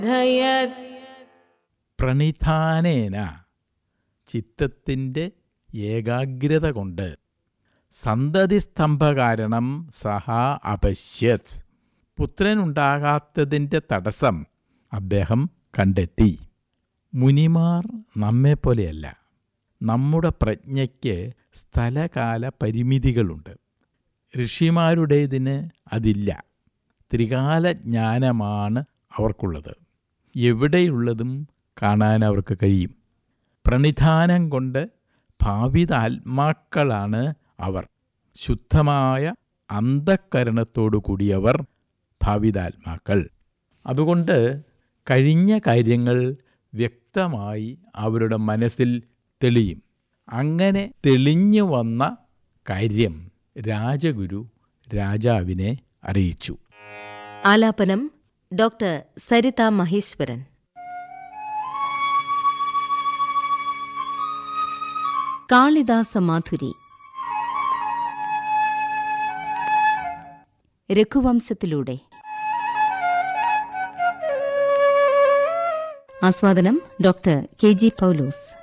धयत् പ്രണിധാനേന ചിത്തത്തിൻ്റെ ഏകാഗ്രത കൊണ്ട് സന്തതിസ്തംഭ കാരണം സഹ അപശ്യത് പുത്രനുണ്ടാകാത്തതിൻ്റെ തടസ്സം അദ്ദേഹം കണ്ടെത്തി മുനിമാർ നമ്മെപ്പോലെയല്ല നമ്മുടെ പ്രജ്ഞയ്ക്ക് സ്ഥലകാല പരിമിതികളുണ്ട് ഋഷിമാരുടേതിന് അതില്ല ത്രികാല ജ്ഞാനമാണ് അവർക്കുള്ളത് എവിടെയുള്ളതും കാണാൻ അവർക്ക് കഴിയും പ്രണിധാനം കൊണ്ട് ഭാവിതാത്മാക്കളാണ് അവർ ശുദ്ധമായ അന്ധക്കരണത്തോടു കൂടിയവർ ഭാവിതാത്മാക്കൾ അതുകൊണ്ട് കഴിഞ്ഞ കാര്യങ്ങൾ വ്യക്തമായി അവരുടെ മനസ്സിൽ തെളിയും അങ്ങനെ തെളിഞ്ഞു വന്ന കാര്യം രാജഗുരു രാജാവിനെ അറിയിച്ചു ആലാപനം ഡോക്ടർ സരിത മഹേശ്വരൻ കാളിദാസ മാധുരി രഘുവംശത്തിലൂടെ ആസ്വാദനം ഡോക്ടർ കെ ജി പൗലോസ്